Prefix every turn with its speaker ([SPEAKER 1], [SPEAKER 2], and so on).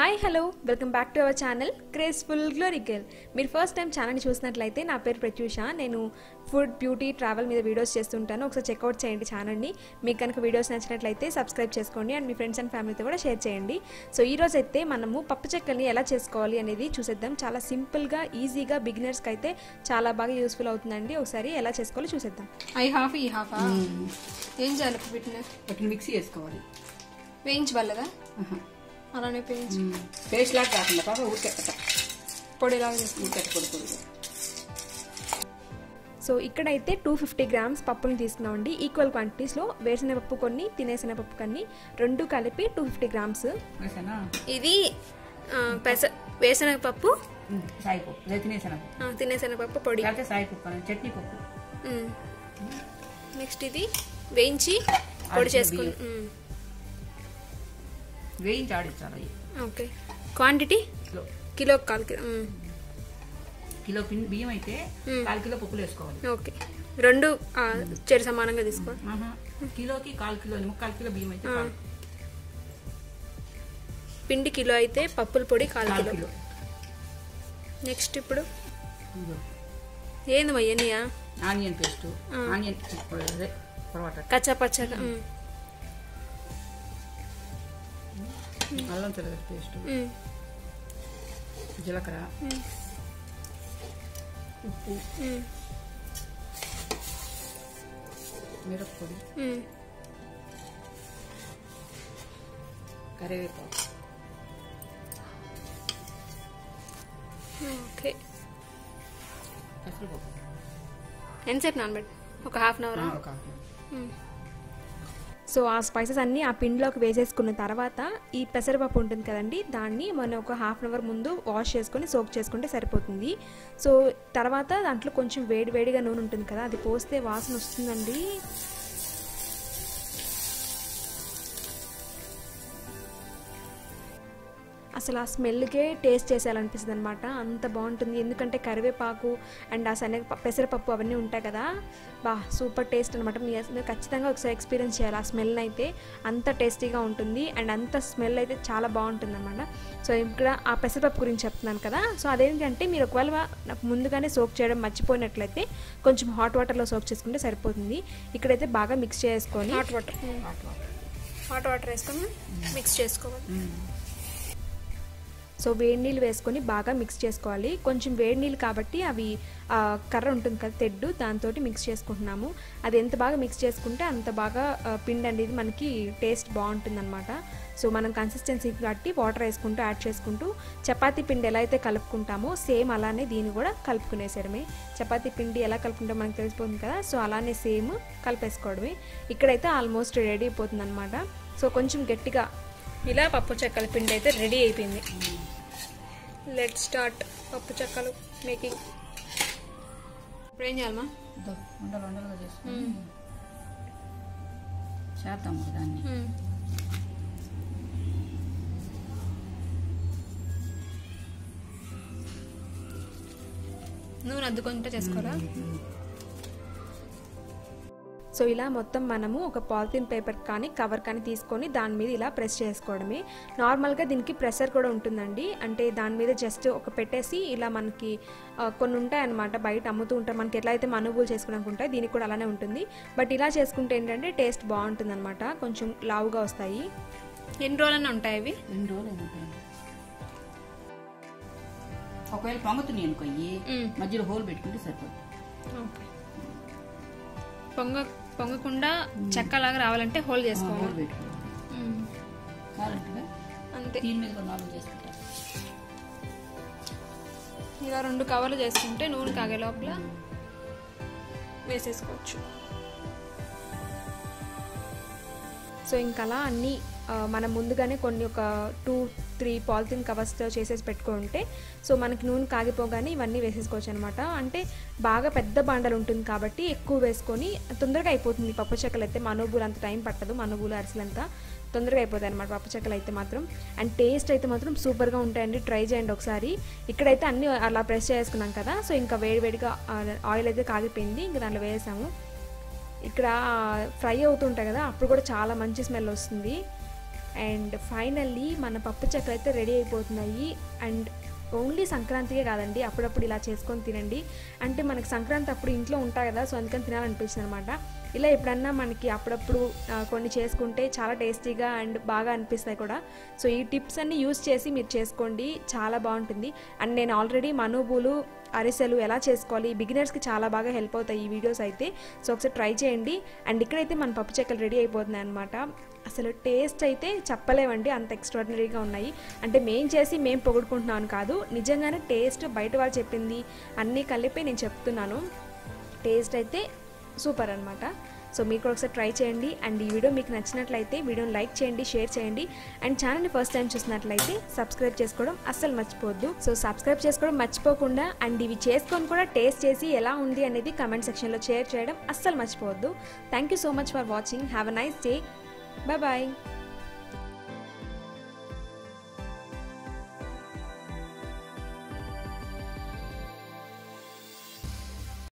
[SPEAKER 1] Hi hello welcome back to our channel graceful glory girl మీరు first time ఛానల్ని చూసినట్లయితే నా పేరు ప్రత్యూష నేను ఫుడ్ బ్యూటీ ట్రావెల్ మీద వీడియోస్ చేస్తుంటాను ఒకసారి చెక్అవుట్ చేయండి ఛానల్ని మీకు కనుక వీడియోస్ నచ్చినట్లయితే సబ్స్క్రైబ్ చేసుకోండి అండ్ మీ ఫ్రెండ్స్ అండ్ ఫ్యామిలీతో కూడా షేర్ చేయండి సో ఈ రోజు అయితే మనము పప్పు చెక్కల్ని ఎలా చేసుకోవాలి అనేది చూసేద్దాం చాలా సింపుల్గా ఈజీగా బిగినర్స్కి అయితే చాలా బాగా యూస్ఫుల్ అవుతుందండి ఒకసారి ఎలా చేసుకోవాలో చూసేద్దాం
[SPEAKER 2] ఐ హాఫ్ ఈ హాఫ్ ఏం చేయాలి ఇప్పుడు వీటిని
[SPEAKER 3] వాటిని మిక్సీ చేసుకోవాలి
[SPEAKER 2] వేయించబల్లదా అలానే వేయించి
[SPEAKER 3] పేస్ట్ లాగా కాకుండా పాప ఊరికెట్టట
[SPEAKER 2] పొడిలాగా చేసుకుంటాం
[SPEAKER 3] ఊరికెట్ట పొడి పొడిగా
[SPEAKER 1] సో ఇక్కడైతే టూ ఫిఫ్టీ గ్రామ్స్ పప్పుని తీసుకున్నామండి ఈక్వల్ క్వాంటిటీస్లో వేరుశనగపప్పు కొన్ని తినేశనగపప్పు కొన్ని రెండు కలిపి టూ ఫిఫ్టీ గ్రామ్స్
[SPEAKER 3] వేసానా
[SPEAKER 2] ఇది పెస వేసనగపప్పు
[SPEAKER 3] సాయిపప్పు అదే తినేసాను
[SPEAKER 2] తినేశనగపప్పు పొడి
[SPEAKER 3] లేకపోతే సాయిపప్పు అని చట్నీ పప్పు
[SPEAKER 2] నెక్స్ట్ ఇది వేయించి పొడి
[SPEAKER 3] ఆడిన
[SPEAKER 2] చేసుకుని
[SPEAKER 3] వేయించి ఆడించాలి అవి
[SPEAKER 2] ఓకే క్వాంటిటీ
[SPEAKER 3] కిలో
[SPEAKER 2] కిలో కాల్ కిలో మ్మ్.
[SPEAKER 3] కిలో పిండి బియ్యం అయితే
[SPEAKER 2] మ్మ్.
[SPEAKER 3] కాలు కిలో పప్పులు వేసుకోవాలి
[SPEAKER 2] ఓకే రెండు ఆ, చెరు సమానంగా తీసుకో
[SPEAKER 3] ఆహా. కిలోకి కాలు కిలో ముక్కాలు కిలో బియ్యం అయితే కాలు
[SPEAKER 2] పిండి కిలో అయితే పప్పుల పొడి కాల్
[SPEAKER 3] కాలు
[SPEAKER 2] కిలో
[SPEAKER 3] కిలో
[SPEAKER 2] నెక్స్ట్ ఇప్పుడు
[SPEAKER 3] ఇదిగో.
[SPEAKER 2] ఏంది అయ్యనియా
[SPEAKER 3] ఆనియన్ పేస్ట్ ఆనియన్ అదే పొరపాటు
[SPEAKER 2] కచ్చా పచ్చగా మ్మ్.
[SPEAKER 3] అల్లం తెల్లగడ్డ పేస్ట్
[SPEAKER 2] మ్మ్.
[SPEAKER 3] జీలకర్ర ఉప్పు
[SPEAKER 2] మ్మ్.
[SPEAKER 3] మిరప్పొడి
[SPEAKER 2] మ్మ్.
[SPEAKER 3] కరివేపాకు
[SPEAKER 2] ఓకే
[SPEAKER 3] పెసరపప్పు
[SPEAKER 1] ఎంతసేపు నానబెట్టి ఒక హాఫ్ అన్ అవర్
[SPEAKER 3] ఆ, ఒక హాఫ్
[SPEAKER 1] సో ఆ స్పైసెస్ అన్నీ ఆ పిండిలోకి వేసేసుకున్న తర్వాత ఈ పెసరపప్పు ఉంటుంది కదండి దాన్ని మనం ఒక హాఫ్ అన్ అవర్ ముందు వాష్ చేసుకొని సోక్ చేసుకుంటే సరిపోతుంది సో తర్వాత దాంట్లో కొంచెం వేడి వేడిగా నూనె ఉంటుంది కదా అది పోస్తే వాసన వస్తుందండి అసలు ఆ స్మెల్కే టేస్ట్ చేసేయాలనిపిస్తుంది అనమాట అంత బాగుంటుంది ఎందుకంటే కరివేపాకు అండ్ ఆ శనగ పెసరపప్పు అవన్నీ ఉంటాయి కదా బా సూపర్ టేస్ట్ అనమాట మీరు ఖచ్చితంగా ఒకసారి ఎక్స్పీరియన్స్ చేయాలి ఆ స్మెల్ అయితే అంత టేస్టీగా ఉంటుంది అండ్ అంత స్మెల్ అయితే చాలా బాగుంటుంది అనమాట సో ఇక్కడ ఆ పెసరపప్పు గురించి చెప్తున్నాను కదా సో అదేంటంటే మీరు ఒకవేళ నాకు ముందుగానే సోక్ చేయడం మర్చిపోయినట్లయితే కొంచెం హాట్ వాటర్లో సోక్ చేసుకుంటే సరిపోతుంది ఇక్కడైతే బాగా మిక్స్ చేసుకొని
[SPEAKER 2] hot water
[SPEAKER 3] hot water
[SPEAKER 2] hot water వేసుకొని మిక్స్ చేసుకోవాలి
[SPEAKER 1] సో వేడి నీళ్ళు వేసుకొని బాగా మిక్స్ చేసుకోవాలి కొంచెం వేడి నీళ్ళు కాబట్టి అవి ఆ, కర్ర ఉంటుంది కదా తెడ్డు దాంతో మిక్స్ చేసుకుంటున్నాము అది ఎంత బాగా మిక్స్ చేసుకుంటే అంత బాగా ఆ, పిండి అనేది మనకి టేస్ట్ బాగుంటుందన్నమాట సో మనం కన్సిస్టెన్సీ బట్టి వాటర్ వేసుకుంటూ యాడ్ చేసుకుంటూ చపాతీ పిండి ఎలా అయితే కలుపుకుంటామో సేమ్ అలానే దీన్ని కూడా కలుపుకునేసేయడమే చపాతీ పిండి ఎలా కలుపుకుంటామో మనకు తెలిసిపోతుంది కదా సో అలానే సేమ్ కలిపేసుకోవడమే ఇక్కడైతే ఆల్మోస్ట్ రెడీ అయిపోతుంది అనమాట సో కొంచెం గట్టిగా
[SPEAKER 2] ఇలా పప్పు చెక్కల పిండి అయితే రెడీ అయిపోయింది లెట్ స్టార్ట్ పప్పు చెక్కలు మేకింగ్ ఇప్పుడు ఏం చేయాలమ్మా
[SPEAKER 3] ఇదో ఉండలు ఉండలుగా చేసుకొని చేద్దాం ఒక దాన్ని
[SPEAKER 2] నూనె అద్దుకుంటే చేసుకోవాలా
[SPEAKER 1] సో ఇలా మొత్తం మనము ఒక పాలిథిన్ పేపర్ కానీ కవర్ కానీ తీసుకొని దాని మీద ఇలా ప్రెస్ చేసుకోవడమే నార్మల్గా దీనికి ప్రెషర్ కూడా ఉంటుందండి అంటే దాని మీద జస్ట్ ఒక పెట్టేసి ఇలా మనకి ఆ, కొన్ని ఉంటాయి అనమాట బయట అమ్ముతూ ఉంటాయి మనకి ఎట్లా అయితే మనుగులు చేసుకోవడానికి ఉంటాయి దీనికి కూడా అలానే ఉంటుంది బట్ ఇలా చేసుకుంటే ఏంటంటే టేస్ట్ బాగుంటుంది అనమాట కొంచెం లావుగా వస్తాయి
[SPEAKER 2] ఎన్ని రోజులన్నా ఉంటాయి అవి
[SPEAKER 3] రెండు రోజులు ఉంటాయి ఒకవేళ పొంగుతున్నాయి అనుకో ఇవి
[SPEAKER 2] మ్మ్.
[SPEAKER 3] మధ్యలో హోల్ పెట్టుకుంటే సరిపోతుంది
[SPEAKER 2] ఓకే పొంగ పొంగకుండా చెక్కలాగా రావాలంటే హోల్
[SPEAKER 3] హోల్
[SPEAKER 2] చేసుకోవాలి
[SPEAKER 3] పెట్టుకోవాలి
[SPEAKER 2] మ్మ్.
[SPEAKER 3] కావాలంటే
[SPEAKER 2] అంతే
[SPEAKER 3] దీని మీద కూడా నాలుగు చేసుకుంటారు
[SPEAKER 2] ఇలా రెండు కవర్లు చేసుకుంటే నూనె కాగే లోపల వేసేసుకోవచ్చు
[SPEAKER 1] సో ఇంకా అలా అన్నీ ఆ, మనం ముందుగానే కొన్ని ఒక టూ త్రీ పాలిథిన్ కవర్స్తో చేసేసి పెట్టుకుంటే సో మనకి నూనె కాగిపోగానే ఇవన్నీ వేసేసుకోవచ్చు అనమాట అంటే బాగా పెద్ద బాండలు ఉంటుంది కాబట్టి ఎక్కువ వేసుకొని తొందరగా అయిపోతుంది పప్పు చెక్కలు అయితే మనుగులు అంత టైం పట్టదు మనుగులు అరిసెలు అంతా తొందరగా అయిపోతాయి అనమాట పప్పు చెక్కలు అయితే మాత్రం అండ్ టేస్ట్ అయితే మాత్రం సూపర్గా ఉంటాయండి ట్రై చేయండి ఒకసారి ఇక్కడైతే అన్నీ అలా ప్రెస్ చేసుకున్నాం కదా సో ఇంకా వేడివేడిగా ఆయిల్ అయితే కాగిపోయింది ఇంకా దాంట్లో వేసాము ఇక్కడ ఫ్రై అవుతుంటాయి కదా అప్పుడు కూడా చాలా మంచి స్మెల్ వస్తుంది అండ్ ఫైనల్లీ మన పప్పు చెక్కలు అయితే రెడీ అయిపోతున్నాయి అండ్ ఓన్లీ సంక్రాంతికే కాదండి అప్పుడప్పుడు ఇలా చేసుకొని తినండి అంటే మనకి సంక్రాంతి అప్పుడు ఇంట్లో ఉంటాయి కదా సో అందుకని తినాలనిపిస్తుంది అనమాట ఇలా ఎప్పుడన్నా మనకి అప్పుడప్పుడు ఆ, కొన్ని చేసుకుంటే చాలా టేస్టీగా అండ్ బాగా అనిపిస్తాయి కూడా సో ఈ టిప్స్ అన్ని యూస్ చేసి మీరు చేసుకోండి చాలా బాగుంటుంది అండ్ నేను ఆల్రెడీ మనుబులు అరిసెలు ఎలా చేసుకోవాలి బిగినర్స్కి చాలా బాగా హెల్ప్ అవుతాయి ఈ వీడియోస్ అయితే సో ఒకసారి ట్రై చేయండి అండ్ ఇక్కడైతే మన పప్పు చెక్కలు రెడీ అయిపోతున్నాయి అనమాట అసలు టేస్ట్ అయితే చెప్పలేమండి అంత ఎక్స్ట్రాడినరీగా ఉన్నాయి అంటే మేం చేసి మేం పొగుడుకుంటున్నాను కాదు నిజంగానే టేస్ట్ బయట వాళ్ళు చెప్పింది అన్నీ కలిపి నేను చెప్తున్నాను టేస్ట్ అయితే సూపర్ అనమాట సో మీరు కూడా ఒకసారి ట్రై చేయండి అండ్ ఈ వీడియో మీకు నచ్చినట్లయితే వీడియోని లైక్ చేయండి షేర్ చేయండి అండ్ ఛానల్ని ఫస్ట్ టైం చూసినట్లయితే సబ్స్క్రైబ్ చేసుకోవడం అస్సలు మర్చిపోవద్దు సో సబ్స్క్రైబ్ చేసుకోవడం మర్చిపోకుండా అండ్ ఇవి చేసుకొని కూడా టేస్ట్ చేసి ఎలా ఉంది అనేది కమెంట్ సెక్షన్లో షేర్ చేయడం అస్సలు మర్చిపోవద్దు thank you so much for watching have a nice day bye bye